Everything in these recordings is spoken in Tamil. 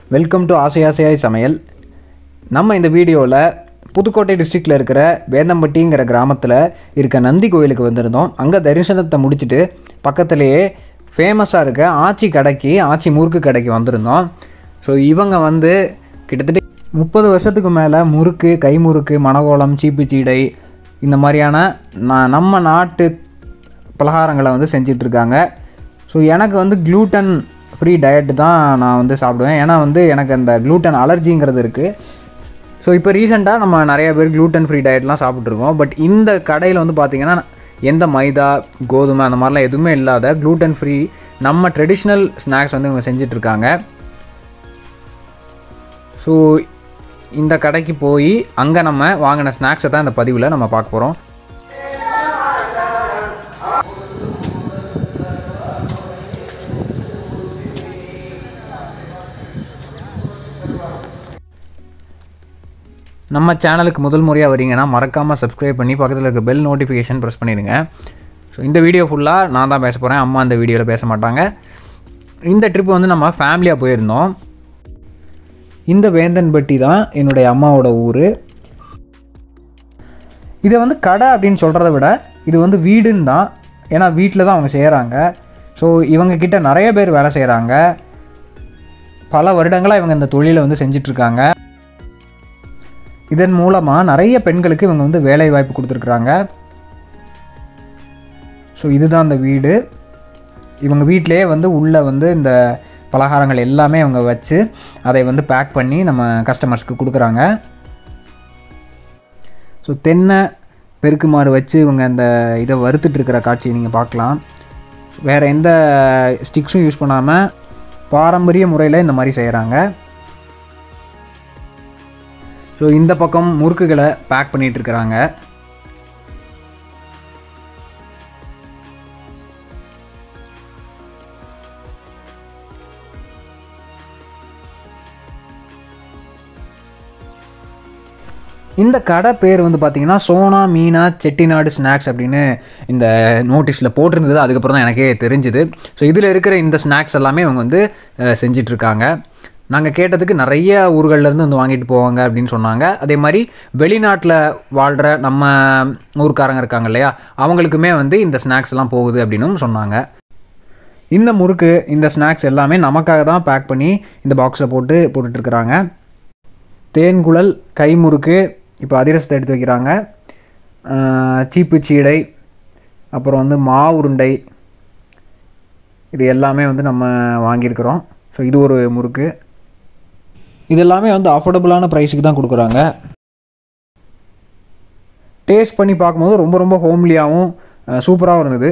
வெல்கம் டு ஆசை ஆசையாய் சமையல் நம்ம இந்த வீடியோவில் புதுக்கோட்டை டிஸ்ட்ரிக்டில் இருக்கிற வேந்தம்பட்டிங்கிற கிராமத்தில் இருக்க நந்தி கோயிலுக்கு வந்திருந்தோம் அங்கே தரிசனத்தை முடிச்சுட்டு பக்கத்துலேயே ஃபேமஸாக இருக்க ஆச்சி கடைக்கு ஆச்சி முறுக்கு கடைக்கு வந்திருந்தோம் ஸோ இவங்க வந்து கிட்டத்தட்ட முப்பது வருஷத்துக்கு மேலே முறுக்கு கைமுறுக்கு மணகோலம் சீப்பு சீடை இந்த மாதிரியான ந- நம்ம நாட்டு பலகாரங்களை வந்து செஞ்சிட்ருக்காங்க ஸோ எனக்கு வந்து க்ளூட்டன் ஃப்ரீ டயட் தான் நான் வந்து சாப்பிடுவேன் ஏன்னா வந்து எனக்கு அந்த க்ளூட்டன் அலர்ஜிங்கிறது இருக்குது ஸோ இப்போ ரீசெண்டாக நம்ம நிறைய பேர் க்ளூட்டன் ஃப்ரீ டயட்லாம் சாப்பிட்ருக்கோம் பட் இந்த கடையில் வந்து பார்த்திங்கன்னா எந்த மைதா கோதுமை அந்த மாதிரிலாம் எதுவுமே இல்லாத க்ளூட்டன் ஃப்ரீ நம்ம ட்ரெடிஷ்னல் ஸ்நாக்ஸ் வந்து இவங்க செஞ்சிட்ருக்காங்க ஸோ இந்த கடைக்கு போய் அங்கே நம்ம வாங்கின ஸ்நாக்ஸை தான் இந்த பதிவில் நம்ம பார்க்க போகிறோம் நம்ம சேனலுக்கு முதல் முறையாக வரீங்கன்னா மறக்காமல் சப்ஸ்கிரைப் பண்ணி பக்கத்தில் இருக்க பெல் நோட்டிஃபிகேஷன் ப்ரெஸ் பண்ணிடுங்க ஸோ இந்த வீடியோ ஃபுல்லாக நான் தான் பேச போகிறேன் அம்மா அந்த வீடியோவில் பேச மாட்டாங்க இந்த ட்ரிப் வந்து நம்ம ஃபேமிலியாக போயிருந்தோம் இந்த வேந்தன்பட்டி தான் என்னுடைய அம்மாவோட ஊர் இதை வந்து கடை அப்படின்னு சொல்கிறத விட இது வந்து வீடுன்னு தான் ஏன்னா வீட்டில் தான் அவங்க செய்கிறாங்க ஸோ இவங்க கிட்ட நிறைய பேர் வேலை செய்கிறாங்க பல வருடங்களாக இவங்க இந்த தொழிலை வந்து செஞ்சிட்ருக்காங்க இதன் மூலமாக நிறைய பெண்களுக்கு இவங்க வந்து வேலை வாய்ப்பு கொடுத்துருக்குறாங்க ஸோ இதுதான் அந்த வீடு இவங்க வீட்டிலேயே வந்து உள்ளே வந்து இந்த பலகாரங்கள் எல்லாமே அவங்க வச்சு அதை வந்து பேக் பண்ணி நம்ம கஸ்டமர்ஸ்க்கு கொடுக்குறாங்க ஸோ தென்னை பெருக்குமாறு வச்சு இவங்க அந்த இதை வறுத்துட்டு இருக்கிற காட்சியை நீங்கள் பார்க்கலாம் வேறு எந்த ஸ்டிக்ஸும் யூஸ் பண்ணாமல் பாரம்பரிய முறையில் இந்த மாதிரி செய்கிறாங்க ஸோ இந்த பக்கம் முறுக்குகளை பேக் பண்ணிட்டு இருக்கிறாங்க இந்த கடை பேர் வந்து பார்த்தீங்கன்னா சோனா மீனா செட்டிநாடு ஸ்நாக்ஸ் அப்படின்னு இந்த நோட்டீஸில் போட்டிருந்தது அதுக்கப்புறம் தான் எனக்கே தெரிஞ்சுது ஸோ இதில் இருக்கிற இந்த ஸ்நாக்ஸ் எல்லாமே இவங்க வந்து அஹ், செஞ்சிட்ருக்காங்க நாங்கள் கேட்டதுக்கு நிறைய ஊர்கள்லேருந்து வந்து வாங்கிட்டு போவாங்க அப்படின்னு சொன்னாங்க அதே மாதிரி வெளிநாட்டில் வாழ்கிற நம்ம ஊர்க்காரங்க இருக்காங்க இல்லையா அவங்களுக்குமே வந்து இந்த ஸ்நாக்ஸ் எல்லாம் போகுது அப்படின்னும் சொன்னாங்க இந்த முறுக்கு இந்த ஸ்நாக்ஸ் எல்லாமே நமக்காக தான் பேக் பண்ணி இந்த பாக்ஸில் போட்டு போட்டுட்ருக்குறாங்க தேன்குழல் கைமுறுக்கு இப்போ அதிரசத்தை எடுத்து வைக்கிறாங்க ஆஹ் சீப்பு சீடை அப்புறம் வந்து மா உருண்டை இது எல்லாமே வந்து நம்ம வாங்கியிருக்கிறோம் ஸோ இது ஒரு முறுக்கு இது எல்லாமே வந்து அஃபோர்டபுளான ப்ரைஸுக்கு தான் கொடுக்குறாங்க டேஸ்ட் பண்ணி பார்க்கும்போது ரொம்ப ரொம்ப ஹோம்லியாகவும் சூப்பராகவும் இருந்தது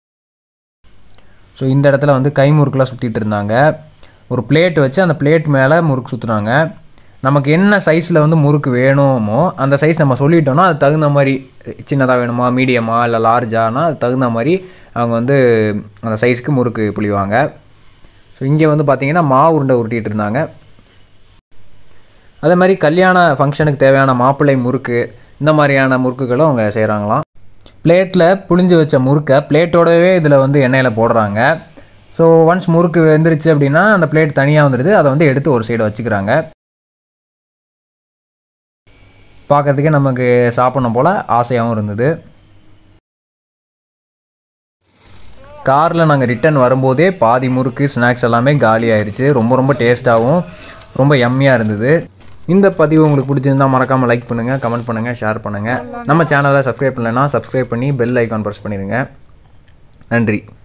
ஸோ இந்த இடத்துல வந்து கை முறுக்கெலாம் சுற்றிட்டு இருந்தாங்க ஒரு பிளேட் வச்சு அந்த பிளேட் மேலே முறுக்கு சுற்றுனாங்க நமக்கு என்ன சைஸில் வந்து முறுக்கு வேணுமோ அந்த சைஸ் நம்ம சொல்லிட்டோம்னா அது தகுந்த மாதிரி சின்னதாக வேணுமா மீடியமா இல்லை லார்ஜானா அது தகுந்த மாதிரி அவங்க வந்து அந்த சைஸ்க்கு முறுக்கு புளிவாங்க ஸோ இங்கே வந்து பார்த்தீங்கன்னா மாவு உருண்டை உருட்டிட்டு இருந்தாங்க அதே மாதிரி கல்யாண ஃபங்க்ஷனுக்கு தேவையான மாப்பிள்ளை முறுக்கு இந்த மாதிரியான முறுக்குகளும் அவங்க செய்கிறாங்களாம் பிளேட்டில் புளிஞ்சு வச்ச முறுக்கை பிளேட்டோடவே இதில் வந்து எண்ணெயில் போடுறாங்க ஸோ ஒன்ஸ் முறுக்கு வெந்துருச்சு அப்படின்னா அந்த பிளேட் தனியாக வந்துடுது அதை வந்து எடுத்து ஒரு சைடு வச்சுக்கிறாங்க பார்க்கறதுக்கே நமக்கு சாப்பிடணும் போல் ஆசையாகவும் இருந்தது காரில் நாங்கள் ரிட்டர்ன் வரும்போதே பாதி முறுக்கு ஸ்நாக்ஸ் எல்லாமே காலி ஆயிருச்சு ரொம்ப ரொம்ப டேஸ்ட்டாகவும் ரொம்ப யம்மியாக இருந்தது இந்த பதிவு உங்களுக்கு பிடிச்சிருந்தா மறக்காமல் லைக் பண்ணுங்கள் கமெண்ட் பண்ணுங்கள் ஷேர் பண்ணுங்கள் நம்ம சேனலை சப்ஸ்கிரைப் பண்ணலைன்னா சப்ஸ்கிரைப் பண்ணி பெல் ஐக்கான் ப்ரெஸ் பண்ணிடுங்க நன்றி